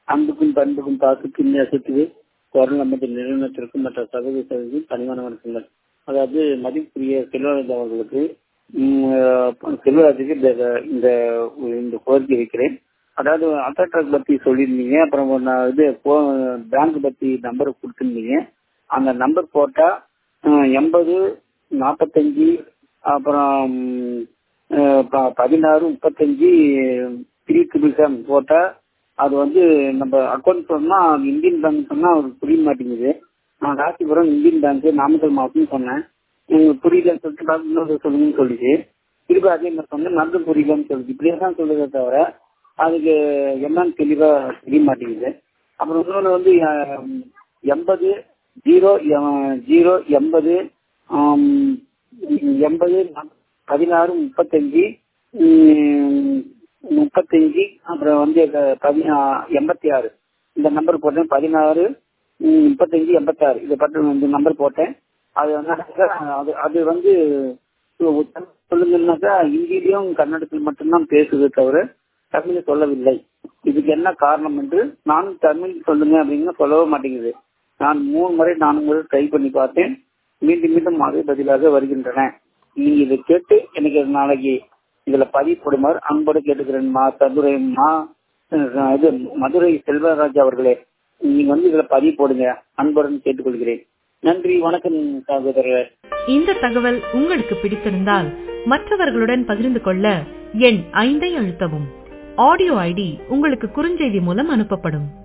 அன்புக்கும் பண்புக்கும் பாசத்தின் நேசத்துக்கு குரல் நமது நிறுவனத்திற்கும் மற்ற சகோதர சகோதரி பணிவான வணக்கங்கள் அதாவது மதிப்புரிய செல்வராஜ் அவர்களுக்கு உம், செல்வராஜுக்கு இந்த இந்த இந்த கோரிக்கை வைக்கிறேன் அதாவது அட்டா ட்ரக் பத்தி சொல்லியிருந்தீங்க அப்புறம் நான் இது பேங்க் பத்தி நம்பர் கொடுத்துருந்தீங்க அந்த நம்பர் போட்டா அஹ், எண்பது நாற்பத்தஞ்சு அப்புறம் அஹ், ப- பதினாறு முப்பத்தஞ்சு த்ரீ ட்ரிபிள் செவன் போட்டா அது வந்து நம்ம அக்கௌண்ட் சொன்னா இந்தியன் பேங்க் சொன்னா அவருக்கு புரிய மாட்டேங்குது நான் ராசிபுரம் இந்தியன் பேங்க் நாமக்கல் மாவட்டம்னு சொன்னேன் உங்களுக்கு புரியலன்னு சொல்லிட்டு டாக்டர் இன்னொரு சொல்லுங்கன்னு சொல்லிச்சு திருப்பி அதே மாதிரி சொன்னேன் மருந்து புரியலன்னு சொல்லிச்சு இப்படியே தான் சொல்லுதே தவிர அதுக்கு என்னன்னு தெளிவா தெரிய மாட்டேங்குது அப்புறம் இன்னொன்று வந்து அஹ், எண்பது ஜீரோ ஜீரோ எண்பது ஆம், எண்பது பதினாறு முப்பத்தஞ்சு உம், முப்பத்தஞ்சு அப்புறம் வந்து அஹ், பதி ஆஹ், எண்பத்தி ஆறு இந்த நம்பர் போட்டேன் பதினாறு உம், முப்பத்தஞ்சு எண்பத்தாறு இதை பட்டு இந்த நம்பர் போட்டேன் அது என்னன்னாக்கா அது அது வந்து சொல்லுங்கன்னாக்கா ஹிந்திலையும் கன்னடத்தில் மட்டும்தான் பேசுதே தவிர தமிழ் சொல்லவில்லை இதுக்கு என்ன காரணம் என்று நானும் தமிழ் சொல்லுங்க அப்படின்னு சொல்லவே மாட்டேங்குது நான் மூணு முறை நான்கு முறை ட்ரை பண்ணி பார்த்தேன் மீண்டும் மீண்டும் அதே பதிலாக வருகின்றன நீங்க இதை கேட்டு எனக்கு நாளைக்கு இதுல பதிவு போடுமாறு அன்போடு கேட்டுக்கிறேன் மா ததுரை மா அஹ், இது மதுரை செல்வராஜ் அவர்களே நீங்க வந்து இதுல பதிவு போடுங்க அன்புடன் கேட்டுக்கொள்கிறேன் நன்றி வணக்கம் சகோதரர் இந்த தகவல் உங்களுக்கு பிடித்திருந்தால் மற்றவர்களுடன் பகிர்ந்து கொள்ள எண் ஐந்தை அழுத்தவும் ஆடியோ ஐடி உங்களுக்கு குறுஞ்செய்தி மூலம் அனுப்பப்படும்